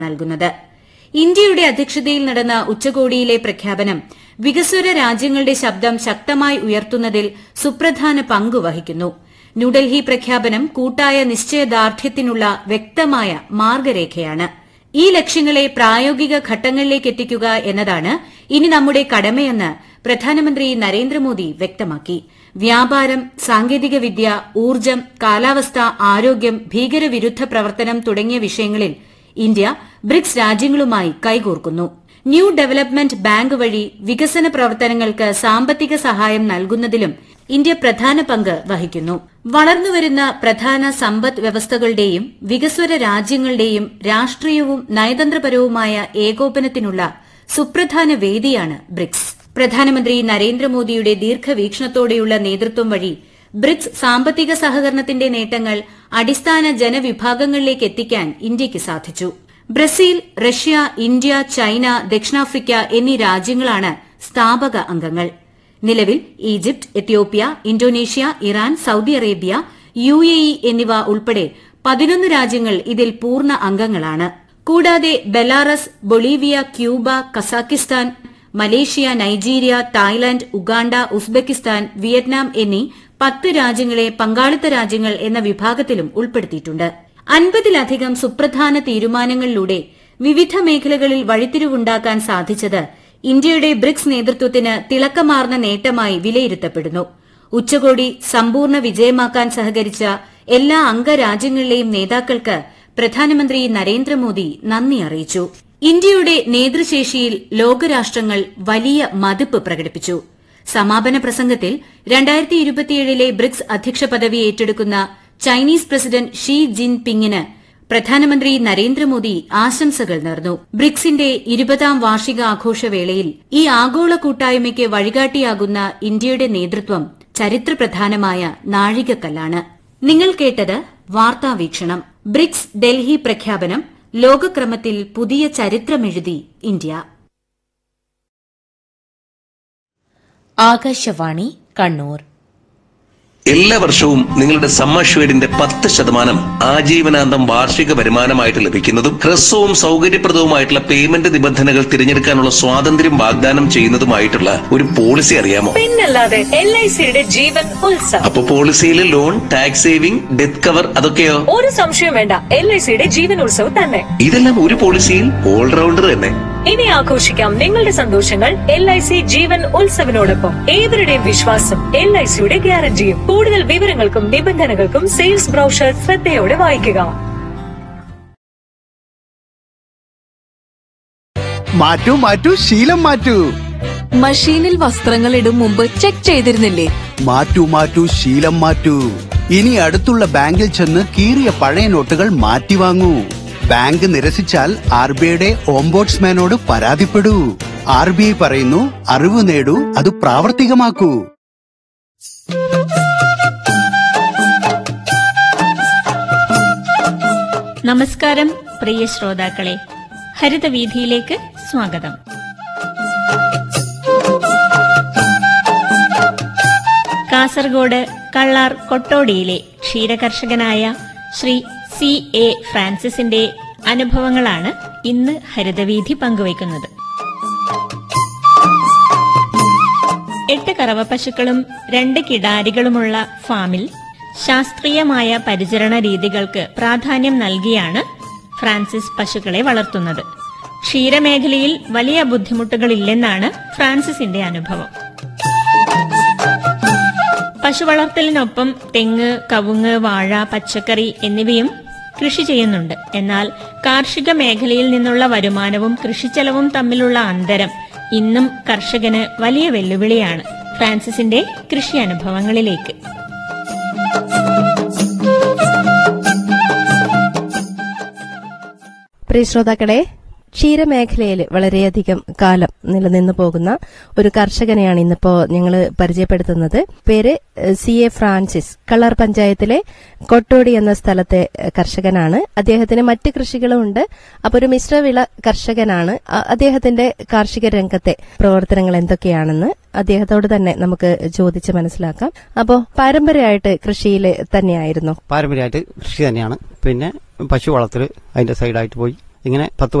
നൽകുന്നത് ഇന്ത്യയുടെ അധ്യക്ഷതയിൽ നടന്ന ഉച്ചകോടിയിലെ പ്രഖ്യാപനം വികസ്വര രാജ്യങ്ങളുടെ ശബ്ദം ശക്തമായി ഉയർത്തുന്നതിൽ സുപ്രധാന പങ്ക് വഹിക്കുന്നു ന്യൂഡൽഹി പ്രഖ്യാപനം കൂട്ടായ നിശ്ചയദാർഢ്യത്തിനുള്ള വ്യക്തമായ മാർഗരേഖയാണ് ഈ ലക്ഷ്യങ്ങളെ പ്രായോഗിക ഘട്ടങ്ങളിലേക്ക് എത്തിക്കുക എന്നതാണ് ഇനി നമ്മുടെ കടമയെന്ന് പ്രധാനമന്ത്രി നരേന്ദ്രമോദി വ്യക്തമാക്കി വ്യാപാരം സാങ്കേതികവിദ്യ ഊർജ്ജം കാലാവസ്ഥ ആരോഗ്യം ഭീകരവിരുദ്ധ പ്രവർത്തനം തുടങ്ങിയ വിഷയങ്ങളിൽ ഇന്ത്യ ബ്രിക്സ് രാജ്യങ്ങളുമായി കൈകോർക്കുന്നു ന്യൂ ഡെവലപ്മെന്റ് ബാങ്ക് വഴി വികസന പ്രവർത്തനങ്ങൾക്ക് സാമ്പത്തിക സഹായം നൽകുന്നതിലും ഇന്ത്യ പ്രധാന പങ്ക് വഹിക്കുന്നു വളർന്നുവരുന്ന പ്രധാന സമ്പദ് വ്യവസ്ഥകളുടെയും വികസ്വര രാജ്യങ്ങളുടെയും രാഷ്ട്രീയവും നയതന്ത്രപരവുമായ ഏകോപനത്തിനുള്ള സുപ്രധാന വേദിയാണ് ബ്രിക്സ് പ്രധാനമന്ത്രി നരേന്ദ്രമോദിയുടെ ദീർഘവീക്ഷണത്തോടെയുള്ള നേതൃത്വം വഴി ബ്രിക്സ് സാമ്പത്തിക സഹകരണത്തിന്റെ നേട്ടങ്ങൾ അടിസ്ഥാന ജനവിഭാഗങ്ങളിലേക്ക് എത്തിക്കാൻ ഇന്ത്യയ്ക്ക് സാധിച്ചു ബ്രസീൽ റഷ്യ ഇന്ത്യ ചൈന ദക്ഷിണാഫ്രിക്ക എന്നീ രാജ്യങ്ങളാണ് സ്ഥാപക അംഗങ്ങൾ നിലവിൽ Egypt Ethiopia Indonesia Iran Saudi Arabia U A E എന്നിവ ഉൾപ്പെടെ പതിനൊന്ന് രാജ്യങ്ങൾ ഇതിൽ പൂർണ്ണ അംഗങ്ങളാണ് കൂടാതെ Belarus Bolivia Cuba Kazakhstan Malaysia Nigeria Thailand Uganda Uzbekistan Vietnam എന്നീ പത്ത് രാജ്യങ്ങളെ പങ്കാളിത്ത രാജ്യങ്ങൾ എന്ന വിഭാഗത്തിലും ഉൾപ്പെടുത്തിയിട്ടുണ്ട് അൻപതിലധികം സുപ്രധാന തീരുമാനങ്ങളിലൂടെ വിവിധ മേഖലകളിൽ വഴിത്തിരിവുണ്ടാക്കാൻ സാധിച്ചത് ഇന്ത്യയുടെ ബ്രിക്സ് നേതൃത്വത്തിന് തിളക്കമാർന്ന നേട്ടമായി വിലയിരുത്തപ്പെടുന്നു ഉച്ചകോടി സമ്പൂർണ്ണ വിജയമാക്കാൻ സഹകരിച്ച എല്ലാ അംഗരാജ്യങ്ങളിലെയും നേതാക്കൾക്ക് പ്രധാനമന്ത്രി നരേന്ദ്രമോദി നന്ദി അറിയിച്ചു ഇന്ത്യയുടെ നേതൃശേഷിയിൽ ലോകരാഷ്ട്രങ്ങൾ വലിയ മതിപ്പ് പ്രകടിപ്പിച്ചു സമാപന പ്രസംഗത്തിൽ രണ്ടായിരത്തി ഇരുപത്തിയേഴിലെ ബ്രിക്സ് അധ്യക്ഷ പദവി ഏറ്റെടുക്കുന്ന ചൈനീസ് പ്രസിഡന്റ് ഷീ ജിൻ പിങ്ങിന് പ്രധാനമന്ത്രി നരേന്ദ്രമോദി ആശംസകൾ നേർന്നു ബ്രിക്സിന്റെ ഇരുപതാം വാർഷികാഘോഷവേളയിൽ ഈ ആഗോള കൂട്ടായ്മയ്ക്ക് വഴികാട്ടിയാകുന്ന ഇന്ത്യയുടെ നേതൃത്വം ചരിത്രപ്രധാനമായ നാഴികക്കല്ലാണ് നിങ്ങൾ കേട്ടത് വാർത്താവീക്ഷണം ബ്രിക്സ് ഡൽഹി പ്രഖ്യാപനം ലോകക്രമത്തിൽ പുതിയ ചരിത്രമെഴുതി ഇന്ത്യ ആകാശവാണി കണ്ണൂർ എല്ലാ വർഷവും നിങ്ങളുടെ സമ്മർഷ്വേഡിന്റെ പത്ത് ശതമാനം ആജീവനാന്തം വാർഷിക വരുമാനമായിട്ട് ലഭിക്കുന്നതും ഹ്രസ്വവും സൗകര്യപ്രദവുമായിട്ടുള്ള പേയ്മെന്റ് നിബന്ധനകൾ തിരഞ്ഞെടുക്കാനുള്ള സ്വാതന്ത്ര്യം വാഗ്ദാനം ചെയ്യുന്നതുമായിട്ടുള്ള ഒരു പോളിസി അറിയാമോ പിന്നല്ലാതെ എൽ ഐ സിയുടെ ജീവൻ ഉത്സവം അപ്പൊ പോളിസിയിൽ loan tax saving death cover അതൊക്കെയോ ഒരു സംശയം വേണ്ട എൽ ഐ സിയുടെ ജീവൻ ഉത്സവം തന്നെ ഇതെല്ലാം ഒരു പോളിസിയിൽ ഓൾറൗണ്ടർ തന്നെ ഇനി ആഘോഷിക്കാം നിങ്ങളുടെ സന്തോഷങ്ങൾ എൽ ഐ സി ജീവൻ ഉത്സവിനോടൊപ്പം ഏവരുടെയും വിശ്വാസം എൽ ഐ സിയുടെ ഗ്യാരണ്ടിയും കൂടുതൽ വിവരങ്ങൾക്കും നിബന്ധനകൾക്കും സെയിൽസ് ബ്രൗഷർ ശ്രദ്ധയോടെ വായിക്കുക മാറ്റൂ മാറ്റൂ ശീലം മാറ്റൂ മഷീനിൽ വസ്ത്രങ്ങൾ ഇടും മുമ്പ് ചെക്ക് ചെയ്തിരുന്നില്ലേ മാറ്റൂ മാറ്റൂ ശീലം മാറ്റൂ ഇനി അടുത്തുള്ള ബാങ്കിൽ ചെന്ന് കീറിയ പഴയ നോട്ടുകൾ മാറ്റി വാങ്ങൂ ബാങ്ക് നിരസിച്ചാൽ ആർ ബി ഐയുടെ ഓംബോട്സ്മാനോട് പരാതിപ്പെടൂ ആർ ബി ഐ പറയുന്നു അറിവ് നേടൂ അത് പ്രാവർത്തികമാക്കൂ നമസ്കാരം പ്രിയ ശ്രോതാക്കളെ ഹരിതവീഥിയിലേക്ക് സ്വാഗതം കാസർഗോഡ് കള്ളാർ കൊട്ടോടിയിലെ ക്ഷീരകർഷകനായ ശ്രീ സി എ ഫ്രാൻസിസിന്റെ അനുഭവങ്ങളാണ് ഇന്ന് ഹരിതവീഥി പങ്കുവയ്ക്കുന്നത് എട്ട് കറവ പശുക്കളും രണ്ട് കിടാരികളുമുള്ള ഫാമിൽ ശാസ്ത്രീയമായ പരിചരണ രീതികൾക്ക് പ്രാധാന്യം നൽകിയാണ് ഫ്രാൻസിസ് പശുക്കളെ വളർത്തുന്നത് ക്ഷീരമേഖലയിൽ വലിയ ബുദ്ധിമുട്ടുകളില്ലെന്നാണ് ഫ്രാൻസിസിന്റെ അനുഭവം പശു വളർത്തലിനൊപ്പം തെങ്ങ് കവുങ്ങ് വാഴ പച്ചക്കറി എന്നിവയും കൃഷി ചെയ്യുന്നുണ്ട് എന്നാൽ കാർഷിക മേഖലയിൽ നിന്നുള്ള വരുമാനവും കൃഷിച്ചെലവും തമ്മിലുള്ള അന്തരം ഇന്നും കർഷകന് വലിയ വെല്ലുവിളിയാണ് ഫ്രാൻസിസിന്റെ കൃഷി അനുഭവങ്ങളിലേക്ക് പ്രിയ ശ്രോതാക്കളെ ക്ഷീരമേഖലയിൽ വളരെയധികം കാലം നിലനിന്നു പോകുന്ന ഒരു കർഷകനെയാണ് ഇന്നിപ്പോ ഞങ്ങൾ പരിചയപ്പെടുത്തുന്നത് പേര് എഹ്, സി എ ഫ്രാൻസിസ് കളർ പഞ്ചായത്തിലെ കൊട്ടോടി എന്ന സ്ഥലത്തെ എഹ്, കർഷകനാണ് അദ്ദേഹത്തിന് മറ്റ് കൃഷികളും ഉണ്ട് അപ്പൊ ഒരു മിശ്രവിള കർഷകനാണ് അ- അദ്ദേഹത്തിന്റെ കാർഷിക രംഗത്തെ പ്രവർത്തനങ്ങൾ എന്തൊക്കെയാണെന്ന് അദ്ദേഹത്തോട് തന്നെ നമുക്ക് ചോദിച്ച് മനസ്സിലാക്കാം അപ്പോ പാരമ്പര്യമായിട്ട് കൃഷിയിൽ തന്നെയായിരുന്നു പാരമ്പര്യമായിട്ട് കൃഷി തന്നെയാണ് പിന്നെ പശു വളർത്തൽ അതിന്റെ സൈഡായിട്ട് പോയി ഇങ്ങനെ പത്ത്